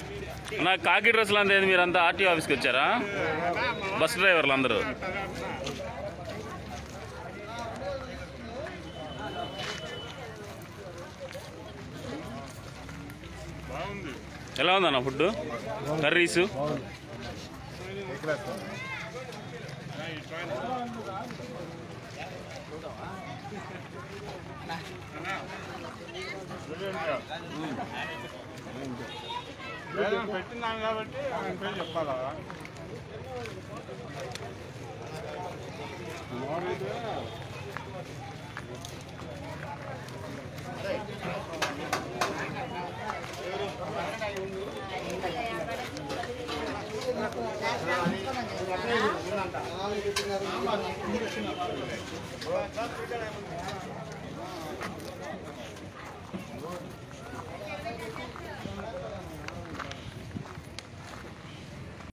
నా కాకి డ్రెస్సులు అంతా ఏంది మీరంతా ఆర్టీఓ ఆఫీస్కి వచ్చారా బస్ డ్రైవర్లు అందరూ బాగుంది ఎలా ఉందన్న ఫుడ్ కర్రీస్ వేదం పెట్టినాను కాబట్టి ఆయన పేరు చెప్పాలా